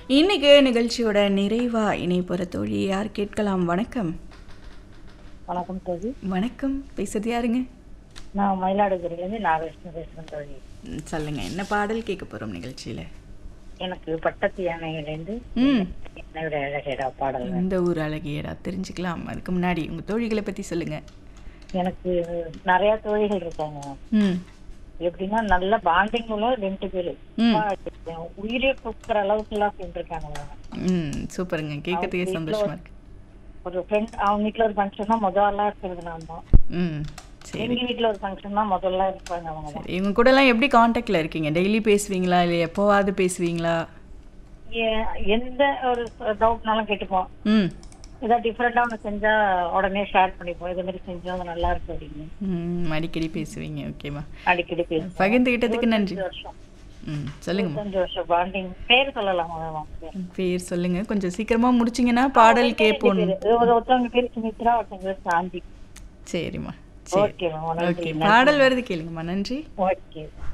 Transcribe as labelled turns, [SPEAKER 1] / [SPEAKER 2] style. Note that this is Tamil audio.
[SPEAKER 1] இன்னைக்கு நிகழ்ச்சியோட நிறைவா இணைப்புற தோழி யார் கேட்கலாம் வணக்கம்
[SPEAKER 2] வணக்கம் தோழி
[SPEAKER 1] வணக்கம் பேசுறது யாருங்க
[SPEAKER 2] நான் மயிலாடுதுறையிலேருந்து நாகலட்சுமி பேசுகிறேன் தோழி
[SPEAKER 1] ம், சொல்லுங்க என்ன பாடல் கேட்க போறோம் நிகழ்ச்சியில
[SPEAKER 2] எனக்கு பட்டத்து யானையிலேருந்து
[SPEAKER 1] ம்
[SPEAKER 2] என்னோட அழகேடா பாடல் வேணும்.
[SPEAKER 1] இந்த ஊர் அழகியடா தெரிஞ்சுக்கலாம் அதுக்கு முன்னாடி உங்க தோழிகளை பத்தி சொல்லுங்க
[SPEAKER 2] எனக்கு நிறைய தோழிகள் இருக்காங்க
[SPEAKER 1] ம்
[SPEAKER 2] எப்படின்னா நல்ல பாண்டிங் உள்ள ரெண்டு பேரு
[SPEAKER 1] ம்.
[SPEAKER 2] உயிரே கொடுக்குற அளவுக்கு எல்லாம் செஞ்சிருக்காங்க அவங்க.
[SPEAKER 1] ம் சூப்பருங்க கேட்கறதுக்கே சந்தோஷமா இருக்கு
[SPEAKER 2] ஒரு ஃப்ரெண்ட் அவங்க வீட்டுல ஒரு ஃபங்க்ஷன்னா முதல்ல இருக்கிறது நான் தான்
[SPEAKER 1] ம் சரி
[SPEAKER 2] எங்க வீட்டுல ஒரு ஃபங்க்ஷன்னா முதல்ல இருப்பாங்க அவங்க தான்
[SPEAKER 1] சரி இவங்க கூடலாம் எப்படி காண்டாக்ட்ல இருக்கீங்க டெய்லி பேசுவீங்களா இல்லை எப்போவாது பேசுவீங்களா
[SPEAKER 2] எ- எந்த ஒரு டவுட்னாலும் கேட்டுப்போம்
[SPEAKER 1] ம்
[SPEAKER 2] ஏதாவது டிஃப்ரெண்டா ஒன்று செஞ்சா உடனே ஷேர் பண்ணிப்போம் இது மாதிரி செஞ்சா அது நல்லா இருக்கு அப்படின்னு
[SPEAKER 1] ம் அடிக்கடி பேசுவீங்க ஓகேவா
[SPEAKER 2] அடிக்கடி பேசுவோம்
[SPEAKER 1] பகிர்ந்துகிட்டதுக்கு நன்றி
[SPEAKER 2] இருபத்தஞ்சு வருஷம்
[SPEAKER 1] ம் சொல்லுங்கம்மா
[SPEAKER 2] இருபத்தஞ்சு வருஷம் பாண்டிங் பேர் சொல்லலாமா மேம்
[SPEAKER 1] பேர் சொல்லுங்க கொஞ்சம் சீக்கிரமா முடிச்சிங்கன்னா பாடல் கேட்போம்
[SPEAKER 2] ஒருத்தவங்க பேர் சுமித்ரா ஒருத்தவங்க பேர் சாந்தி
[SPEAKER 1] சரிம்மா சரி
[SPEAKER 2] ஓகே மேம்
[SPEAKER 1] ஓகே பாடல் வருது கேளுங்கம்மா நன்றி
[SPEAKER 2] ஓகே